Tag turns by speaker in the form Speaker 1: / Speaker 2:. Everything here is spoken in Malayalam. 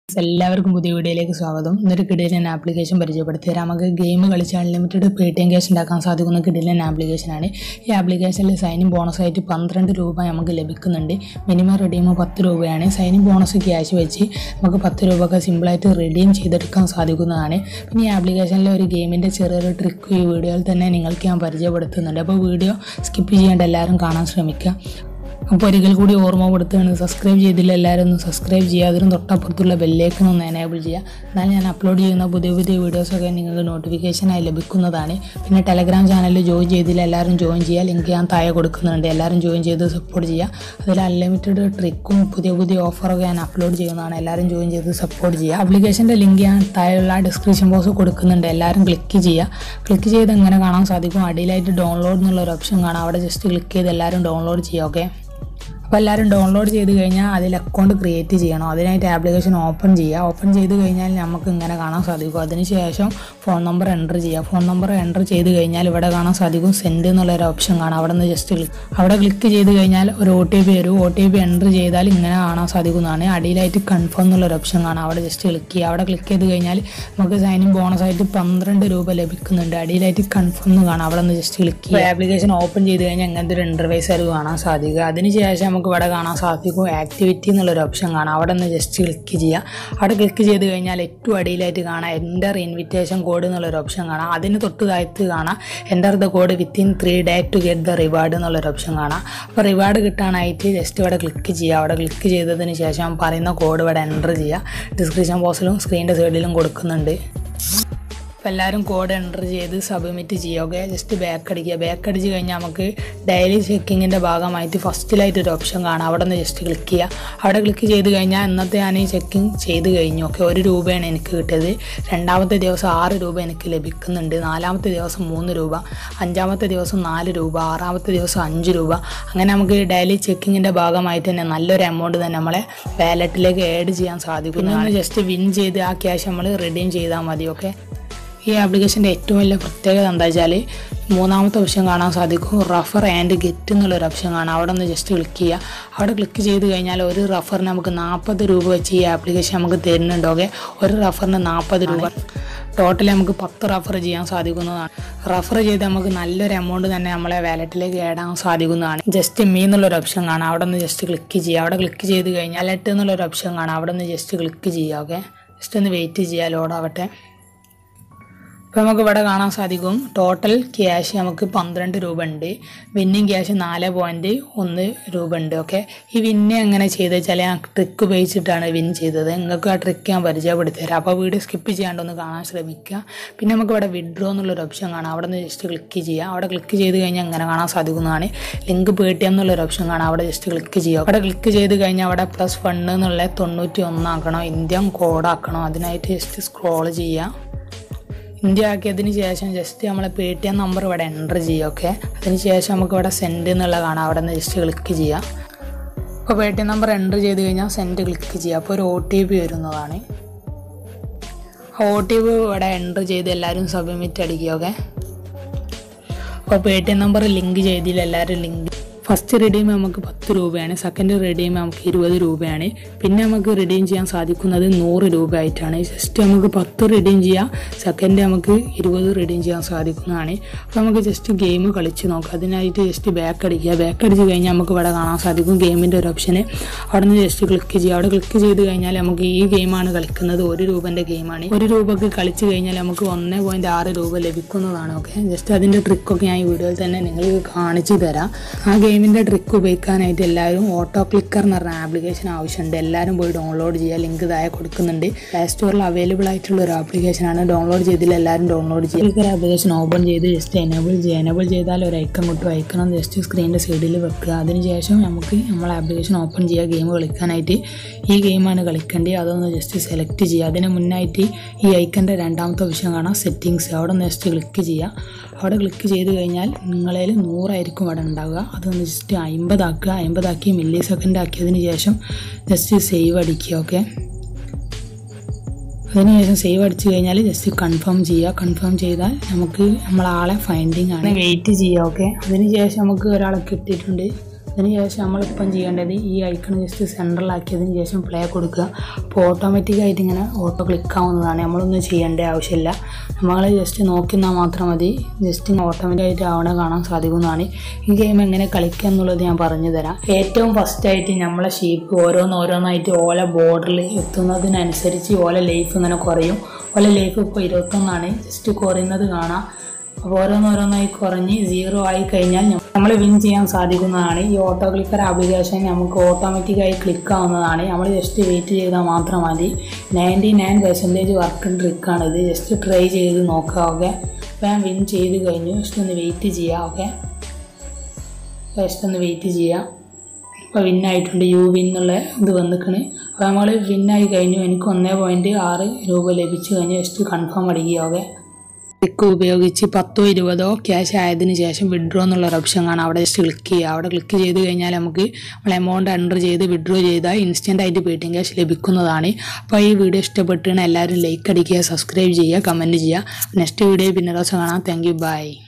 Speaker 1: എല്ലാവർക്കും പുതിയ വീഡിയോയിലേക്ക് സ്വാഗതം ഇന്നൊരു കിടിലൻ ആപ്ലിക്കേഷൻ പരിചയപ്പെടുത്തി തരാം നമുക്ക് ഗെയിം കളിച്ച് unlimited Paytm cash ഉണ്ടാക്കാൻ സാധിക്കുന്ന കിടിലൻ ആപ്ലിക്കേഷനാണ് ഈ ആപ്ലിക്കേഷനിൽ സൈനിങ് ബോണസായിട്ട് പന്ത്രണ്ട് രൂപ നമുക്ക് ലഭിക്കുന്നുണ്ട് മിനിമം റിഡീം പത്ത് രൂപയാണ് സൈനിങ് ബോണസ് ക്യാഷ് വെച്ച് നമുക്ക് പത്ത് രൂപയൊക്കെ സിമ്പിളായിട്ട് റിഡീം ചെയ്തെടുക്കാൻ സാധിക്കുന്നതാണ് പിന്നെ ഈ ആപ്ലിക്കേഷനിലെ ഒരു ഗെയിമിൻ്റെ ചെറിയൊരു ട്രിക്ക് ഈ വീഡിയോയിൽ തന്നെ നിങ്ങൾക്ക് ഞാൻ പരിചയപ്പെടുത്തുന്നുണ്ട് അപ്പോൾ വീഡിയോ സ്കിപ്പ് ചെയ്യേണ്ട എല്ലാവരും കാണാൻ ശ്രമിക്കുക അപ്പോൾ ഒരിക്കൽ കൂടി ഓർമ്മപ്പെടുത്തുകയാണ് സബ്സ്ക്രൈബ് ചെയ്തില്ല എല്ലാവരും ഒന്ന് സബ്സ്ക്രൈബ് ചെയ്യുക അതിനും തൊട്ടപ്പുറത്തുള്ള ബെല്ലേക്കൺ ഒന്ന് എനേബിൾ ചെയ്യുക എന്നാൽ ഞാൻ അപ്ലോഡ് ചെയ്യുന്ന പുതിയ പുതിയ വീഡിയോസൊക്കെ നിങ്ങൾക്ക് നോട്ടിഫിക്കേഷനായി ലഭിക്കുന്നതാണ് പിന്നെ ടെലഗ്രാം ചാനലിൽ ജോയിൻ ചെയ്തില്ല എല്ലാവരും ജോയിൻ ചെയ്യുക ലിങ്ക് ഞാൻ താഴെ കൊടുക്കുന്നുണ്ട് എല്ലാവരും ജോയിൻ ചെയ്ത് സപ്പോർട്ട് ചെയ്യുക അതിൽ അൺലിമിറ്റഡ് ട്രിക്കും പുതിയ പുതിയ ഓഫറൊക്കെ ഞാൻ അപ്ലോഡ് ചെയ്യുന്നതാണ് എല്ലാവരും ജോയിൻ ചെയ്ത് സപ്പോർട്ട് ചെയ്യുക ആപ്ലിക്കേഷൻ്റെ ലിങ്ക് ഞാൻ താഴെയുള്ള ഡിസ്ക്രിപ്ഷൻ ബോക്സ് കൊടുക്കുന്നുണ്ട് എല്ലാവരും ക്ലിക്ക് ചെയ്യുക ക്ലിക്ക് ചെയ്ത് എങ്ങനെ കാണാൻ സാധിക്കും അടിയിലായിട്ട് ഡൗൺലോഡ് എന്നുള്ള ഒരു ഓപ്ഷൻ കാണാം അവിടെ ജസ്റ്റ് ക്ലിക്ക് ചെയ്ത് എല്ലാവരും ഡൗൺലോഡ് ചെയ്യുക ഓക്കെ അപ്പോൾ എല്ലാവരും ഡൗൺലോഡ് ചെയ്ത് കഴിഞ്ഞാൽ അതിൽ അക്കൗണ്ട് ക്രിയേറ്റ് ചെയ്യണം അതിനായിട്ട് ആപ്ലിക്കേഷൻ ഓപ്പൺ ചെയ്യുക ഓപ്പൺ ചെയ്ത് കഴിഞ്ഞാൽ നമുക്ക് ഇങ്ങനെ കാണാൻ സാധിക്കും അതിനുശേഷം ഫോൺ നമ്പർ എൻ്റർ ചെയ്യുക ഫോൺ നമ്പർ എൻ്റർ ചെയ്ത് കഴിഞ്ഞാൽ ഇവിടെ കാണാൻ സാധിക്കും സെൻഡ് എന്നുള്ളൊരു ഓപ്ഷൻ കാണാം അവിടെ നിന്ന് ജസ്റ്റ് ക്ലിക്ക് അവിടെ ക്ലിക്ക് ചെയ്ത് കഴിഞ്ഞാൽ ഒരു ഒ ടി പി വരും ഒ ടി പി എൻ്റർ ചെയ്താൽ ഇങ്ങനെ കാണാൻ സാധിക്കുന്നതാണ് അടിയിലായിട്ട് കൺഫേം എന്നുള്ളൊരു ഓപ്ഷൻ കാണാം അവിടെ ജസ്റ്റ് ക്ലിക്ക് ചെയ്യുക അവിടെ ക്ലിക്ക് ചെയ്ത് കഴിഞ്ഞാൽ നമുക്ക് സൈനിങ് ബോണസ് ആയിട്ട് പന്ത്രണ്ട് രൂപ ലഭിക്കുന്നുണ്ട് അടിയിലായിട്ട് കൺഫേം എന്ന് കാണാം അവിടെ നിന്ന് ജസ്റ്റ് ക്ലിക്ക് ചെയ്യുക ആപ്ലിക്കേഷൻ ഓപ്പൺ ചെയ്ത് കഴിഞ്ഞാൽ ഇങ്ങനത്തെ ഒരു ഇൻ്റർവൈസ് ആയിരിക്കും കാണാൻ സാധിക്കുക അതിനുശേഷം നമുക്ക് ഇവിടെ കാണാൻ സാധിക്കും ആക്ടിവിറ്റി എന്നുള്ളൊരു ഓപ്ഷൻ കാണാം അവിടെ നിന്ന് ജസ്റ്റ് ക്ലിക്ക് ചെയ്യുക അവിടെ ക്ലിക്ക് ചെയ്ത് കഴിഞ്ഞാൽ ഏറ്റവും അടിയിലായിട്ട് കാണാം എൻ്റർ ഇൻവിറ്റേഷൻ കോഡ് എന്നുള്ളൊരു ഓപ്ഷൻ കാണാം അതിന് തൊട്ട് താഴത്ത് കാണാം enter the code within three day to get the reward എന്നുള്ളൊരു ഓപ്ഷൻ കാണാം അപ്പോൾ റിവാർഡ് കിട്ടാനായിട്ട് ജസ്റ്റ് ഇവിടെ ക്ലിക്ക് ചെയ്യുക അവിടെ ക്ലിക്ക് ചെയ്തതിന് ശേഷം പറയുന്ന കോഡ് ഇവിടെ എൻ്റർ ചെയ്യുക ഡിസ്ക്രിപ്ഷൻ ബോക്സിലും സ്ക്രീനിൻ്റെ സൈഡിലും കൊടുക്കുന്നുണ്ട് അപ്പോൾ എല്ലാവരും കോഡ് എൻ്റർ ചെയ്ത് സബ്മിറ്റ് ചെയ്യുക ഓക്കെ ജസ്റ്റ് ബാക്ക് അടിക്കുക ബാക്ക് അടിച്ച് കഴിഞ്ഞാൽ നമുക്ക് ഡെയിലി ചെക്കിങ്ങിൻ്റെ ഭാഗമായിട്ട് ഫസ്റ്റിലായിട്ട് ഒരു ഓപ്ഷൻ കാണാം അവിടെ നിന്ന് ജസ്റ്റ് ക്ലിക്ക് ചെയ്യുക അവിടെ ക്ലിക്ക് ചെയ്ത് കഴിഞ്ഞാൽ ഇന്നത്തെ ഞാൻ ഈ ചെക്കിങ് ചെയ്ത് കഴിഞ്ഞു ഓക്കെ ഒരു രൂപയാണ് എനിക്ക് കിട്ടിയത് രണ്ടാമത്തെ ദിവസം ആറ് രൂപ എനിക്ക് ലഭിക്കുന്നുണ്ട് നാലാമത്തെ ദിവസം മൂന്ന് രൂപ അഞ്ചാമത്തെ ദിവസം നാല് രൂപ ആറാമത്തെ ദിവസം അഞ്ച് രൂപ അങ്ങനെ നമുക്ക് ഡെയിലി ചെക്കിങ്ങിൻ്റെ ഭാഗമായിട്ട് തന്നെ നല്ലൊരു എമൗണ്ട് തന്നെ നമ്മളെ വാലറ്റിലേക്ക് ആഡ് ചെയ്യാൻ സാധിക്കും പിന്നെ ഒന്ന് ജസ്റ്റ് വിൻ ചെയ്ത് ആ ക്യാഷ് നമ്മൾ റിഡീം ചെയ്താൽ മതി ഓക്കെ ഈ ആപ്ലിക്കേഷൻ്റെ ഏറ്റവും വലിയ പ്രത്യേകത എന്താ വെച്ചാൽ മൂന്നാമത്തെ ഓപ്ഷൻ കാണാൻ സാധിക്കും റഫർ ആൻഡ് ഗെറ്റ് എന്നുള്ളൊരു ഓപ്ഷൻ കാണാം അവിടെ ഒന്ന് ജസ്റ്റ് ക്ലിക്ക് ചെയ്യുക അവിടെ ക്ലിക്ക് ചെയ്ത് കഴിഞ്ഞാൽ ഒരു റഫറിന് നമുക്ക് നാൽപ്പത് രൂപ വെച്ച് ഈ ആപ്ലിക്കേഷൻ നമുക്ക് തരുന്നുണ്ട് ഓക്കെ ഒരു റഫറിന് നാൽപ്പത് രൂപ ടോട്ടലി നമുക്ക് പത്ത് റഫർ ചെയ്യാൻ സാധിക്കുന്നതാണ് റഫർ ചെയ്ത് നമുക്ക് നല്ലൊരു എമൗണ്ട് തന്നെ നമ്മളെ വാലറ്റിലേക്ക് ആഡാൻ സാധിക്കുന്നതാണ് ജസ്റ്റ് മീ എന്നുള്ളൊരു ഓപ്ഷൻ കാണാം അവിടെ നിന്ന് ജസ്റ്റ് ക്ലിക്ക് ചെയ്യുക അവിടെ ക്ലിക്ക് ചെയ്ത് കഴിഞ്ഞാൽ അലർട്ട് എന്നുള്ളൊരു ഓപ്ഷൻ കാണാം അവിടെ നിന്ന് ജസ്റ്റ് ക്ലിക്ക് ചെയ്യുക ഓക്കെ ജസ്റ്റ് ഒന്ന് വെയിറ്റ് ചെയ്യുക ലോഡാവട്ടെ ഇപ്പോൾ നമുക്ക് ഇവിടെ കാണാൻ സാധിക്കും ടോട്ടൽ ക്യാഷ് നമുക്ക് പന്ത്രണ്ട് രൂപ ഉണ്ട് വിന്നിങ് ക്യാഷ് നാല് പോയിൻറ്റ് ഒന്ന് രൂപ ഉണ്ട് ഓക്കെ ഈ വിന്ന് എങ്ങനെ ചെയ്ത് വെച്ചാൽ ഞാൻ ട്രിക്ക് ഉപയോഗിച്ചിട്ടാണ് വിൻ ചെയ്തത് നിങ്ങൾക്ക് ആ ട്രിക്ക് ഞാൻ പരിചയപ്പെടുത്തി തരാം അപ്പോൾ വീഡിയോ സ്കിപ്പ് ചെയ്യാണ്ട് ഒന്ന് കാണാൻ ശ്രമിക്കുക പിന്നെ നമുക്ക് ഇവിടെ വിഡ്രോ എന്നുള്ളൊരു ഓപ്ഷൻ കാണാം അവിടെ നിന്ന് ജസ്റ്റ് ക്ലിക്ക് ചെയ്യുക അവിടെ ക്ലിക്ക് ചെയ്ത് കഴിഞ്ഞാൽ എങ്ങനെ കാണാൻ സാധിക്കുന്നതാണ് ലിങ്ക് പേ ടി എം എന്നുള്ളൊരു ഓപ്ഷൻ കാണാം അവിടെ ജസ്റ്റ് ക്ലിക്ക് ചെയ്യുക അവിടെ ക്ലിക്ക് ചെയ്ത് കഴിഞ്ഞാൽ അവിടെ പ്ലസ് ഫണ്ട് എന്നുള്ള തൊണ്ണൂറ്റി ഒന്നാക്കണം ഇന്ത്യൻ കോഡാക്കണം അതിനായിട്ട് ജസ്റ്റ് സ്ക്രോൾ ചെയ്യുക ഇന്ത്യ ആക്കിയതിന് ശേഷം ജസ്റ്റ് നമ്മളെ പേ ടി എം നമ്പർ ഇവിടെ എൻ്റർ ചെയ്യുക ഓക്കെ അതിന് ശേഷം നമുക്ക് ഇവിടെ സെൻഡ് എന്നുള്ള കാണാം അവിടെ നിന്ന് ജസ്റ്റ് ക്ലിക്ക് ചെയ്യാം അപ്പോൾ Paytm number enter ചെയ്ത് കഴിഞ്ഞാൽ സെൻഡ് ക്ലിക്ക് ചെയ്യുക അപ്പോൾ ഒരു ഒ ടി പി വരുന്നതാണ് ആ ഒ ടി പി ഇവിടെ എൻ്റർ ചെയ്ത് എല്ലാവരും സബ്മിറ്റ് അടിക്കുക ഓക്കെ അപ്പോൾ Paytm number link ചെയ്തില്ല എല്ലാവരും ലിങ്ക് ഫസ്റ്റ് റിഡീം നമുക്ക് പത്ത് രൂപയാണ് സെക്കൻഡ് റിഡീം നമുക്ക് ഇരുപത് രൂപയാണ് പിന്നെ നമുക്ക് റിഡീം ചെയ്യാൻ സാധിക്കുന്നത് നൂറ് രൂപ ആയിട്ടാണ് ജസ്റ്റ് നമുക്ക് പത്ത് റിഡീം ചെയ്യാം സെക്കൻഡ് നമുക്ക് ഇരുപത് റിഡീം ചെയ്യാൻ സാധിക്കുന്നതാണ് അപ്പോൾ നമുക്ക് ജസ്റ്റ് ഗെയിം കളിച്ച് നോക്കാം അതിനായിട്ട് ജസ്റ്റ് ബാക്ക് അടിക്കുക ബാക്ക് അടിച്ച് കഴിഞ്ഞാൽ നമുക്ക് ഇവിടെ കാണാൻ സാധിക്കും ഗെയിമിൻ്റെ ഒരു ഓപ്ഷന് അവിടെ നിന്ന് ജസ്റ്റ് ക്ലിക്ക് ചെയ്യുക അവിടെ ക്ലിക്ക് ചെയ്ത് കഴിഞ്ഞാൽ നമുക്ക് ഈ ഗെയിമാണ് കളിക്കുന്നത് ഒരു രൂപൻ്റെ ഗെയിമാണ് ഒരു രൂപക്ക് കളിച്ച് കഴിഞ്ഞാൽ നമുക്ക് ഒന്ന് പോയിൻറ്റ് ആറ് രൂപ ലഭിക്കുന്നതാണ് ഓക്കെ ജസ്റ്റ് അതിൻ്റെ ട്രിക്കൊക്കെ ഞാൻ ഈ വീഡിയോയിൽ തന്നെ നിങ്ങൾക്ക് കാണിച്ചു തരാം ആ ഗെയിം ഗെയിമിൻ്റെ ട്രിക്ക് ഉപയോഗിക്കാനായിട്ട് എല്ലാവരും ഓട്ടോ ക്ലിക്കർ എന്ന് പറഞ്ഞ ആപ്ലിക്കേഷൻ ആവശ്യമുണ്ട് എല്ലാവരും പോയി ഡൗൺലോഡ് ചെയ്യുക ലിങ്ക് താഴെ കൊടുക്കുന്നുണ്ട് പ്ലേ സ്റ്റോറിൽ അവൈലബിൾ ആയിട്ടുള്ള ഒരു ആപ്ലിക്കേഷനാണ് ഡൗൺലോഡ് ചെയ്തില്ല എല്ലാവരും ഡൗൺലോഡ് ചെയ്യുക ക്ലിക്കർ ആപ്ലിക്കേഷൻ ഓപ്പൺ ചെയ്ത് ജസ്റ്റ് എനേബിൾ ചെയ്യുക എനേബിൾ ചെയ്താൽ ഒരു ഐക്കൺ കിട്ടും ഐക്കണം ജസ്റ്റ് സ്ക്രീനിൻ്റെ സൈഡിൽ വെക്കുക അതിനുശേഷം നമുക്ക് നമ്മൾ ആപ്ലിക്കേഷൻ ഓപ്പൺ ചെയ്യുക ഗെയിം കളിക്കാനായിട്ട് ഈ ഗെയിമാണ് കളിക്കേണ്ടത് അതൊന്ന് ജസ്റ്റ് സെലക്ട് ചെയ്യുക അതിന് മുന്നായിട്ട് ഈ ഐക്കൻ്റെ രണ്ടാമത്തെ ഓപ്ഷൻ കാണാം സെറ്റിങ്സ് അവിടെ ഒന്ന് ജസ്റ്റ് ക്ലിക്ക് ചെയ്യുക അവിടെ ക്ലിക്ക് ചെയ്ത് കഴിഞ്ഞാൽ നിങ്ങളിൽ നൂറായിരിക്കും അവിടെ ഉണ്ടാവുക അതൊന്ന് ജസ്റ്റ് അമ്പതാക്കുക അമ്പതാക്കി മില്ലി സെക്കൻഡ് ആക്കിയതിന് ശേഷം ജസ്റ്റ് സേവ് അടിക്കുക ഓക്കെ അതിനുശേഷം സേവ് അടിച്ചു കഴിഞ്ഞാൽ ജസ്റ്റ് കൺഫേം ചെയ്യുക കൺഫേം ചെയ്താൽ നമുക്ക് നമ്മളാളെ ഫൈൻഡിങ് ആണ് വെയിറ്റ് ചെയ്യുക ഓക്കെ അതിനുശേഷം നമുക്ക് ഒരാളെ കിട്ടിയിട്ടുണ്ട് അതിന് ശേഷം നമ്മളിപ്പം ചെയ്യേണ്ടത് ഈ ഐക്കൺ ജസ്റ്റ് സെൻട്രലാക്കിയതിന് ശേഷം പ്ലേ കൊടുക്കുക അപ്പോൾ ഓട്ടോമാറ്റിക്കായിട്ട് ഇങ്ങനെ ഓട്ടോ ക്ലിക്ക് ആവുന്നതാണ് നമ്മളൊന്നും ചെയ്യേണ്ട ആവശ്യമില്ല നമ്മൾ ജസ്റ്റ് നോക്കിന്നാൽ മാത്രം മതി ജസ്റ്റ് ഇങ്ങനെ ഓട്ടോമാറ്റിക്കായിട്ട് ആവണ കാണാൻ സാധിക്കുന്നതാണ് ഈ ഗെയിം എങ്ങനെ കളിക്കുക എന്നുള്ളത് ഞാൻ പറഞ്ഞു തരാം ഏറ്റവും ഫസ്റ്റായിട്ട് നമ്മളെ ഷീപ്പ് ഓരോന്ന് ഓരോന്നായിട്ട് ഓല ബോർഡറിൽ എത്തുന്നതിനനുസരിച്ച് ഓല ലൈഫ് ഇങ്ങനെ കുറയും ഓല ലൈഫ് ഇപ്പോൾ ഇരുപത്തൊന്നാണ് ജസ്റ്റ് കുറയുന്നത് കാണാം അപ്പോൾ ഓരോന്നോരോന്നായി കുറഞ്ഞ് സീറോ ആയി കഴിഞ്ഞാൽ നമ്മൾ വിൻ ചെയ്യാൻ സാധിക്കുന്നതാണ് ഈ ഓട്ടോ ക്ലിക്കർ ആപ്ലിക്കേഷൻ നമുക്ക് ഓട്ടോമാറ്റിക്കായി ക്ലിക്ക് ആവുന്നതാണ് നമ്മൾ ജസ്റ്റ് വെയിറ്റ് ചെയ്താൽ മാത്രം മതി നയൻറ്റി നയൻ പെർസെൻറ്റേജ് വർക്ക് ട്രിക്കാണ് ഇത് ജസ്റ്റ് ട്രൈ ചെയ്ത് നോക്കുക ഓക്കെ അപ്പോൾ ഞാൻ വിൻ ചെയ്ത് കഴിഞ്ഞു ജസ്റ്റ് ഒന്ന് വെയിറ്റ് ചെയ്യുക ഓക്കെ ജസ്റ്റ് ഒന്ന് വെയിറ്റ് ചെയ്യുക ഇപ്പോൾ വിന്നായിട്ടുണ്ട് യു വിൻ എന്നുള്ള ഇത് വന്നിക്കണ് അപ്പോൾ നമ്മൾ വിന്നായി കഴിഞ്ഞു എനിക്ക് ഒന്നേ പോയിൻറ്റ് ആറ് രൂപ ലഭിച്ചു കഴിഞ്ഞു ജസ്റ്റ് കൺഫേം അടിക്കുക ഓക്കെ ക്ലിക്ക് ഉപയോഗിച്ച് പത്തോ ഇരുപതോ ക്യാഷ് ആയതിനു ശേഷം വിഡ്രോ എന്നുള്ള ഒരു ഓപ്ഷൻ കാണാം അവിടെ ജസ്റ്റ് ക്ലിക്ക് ചെയ്യുക അവിടെ ക്ലിക്ക് ചെയ്ത് കഴിഞ്ഞാൽ നമുക്ക് നമ്മൾ എമൗണ്ട് എൻ്റർ ചെയ്ത് വിഡ്രോ ചെയ്താൽ ഇൻസ്റ്റൻ്റ് ആയിട്ട് പേടിഎം ക്യാഷ് ലഭിക്കുന്നതാണ് അപ്പോൾ ഈ വീഡിയോ ഇഷ്ടപ്പെട്ടാണ് എല്ലാവരും ലൈക്ക് അടിക്കുക സബ്സ്ക്രൈബ് ചെയ്യുക കമൻറ്റ് ചെയ്യുക നെക്സ്റ്റ് വീഡിയോ പിന്നെ ദിവസം കാണാം താങ്ക് യു ബൈ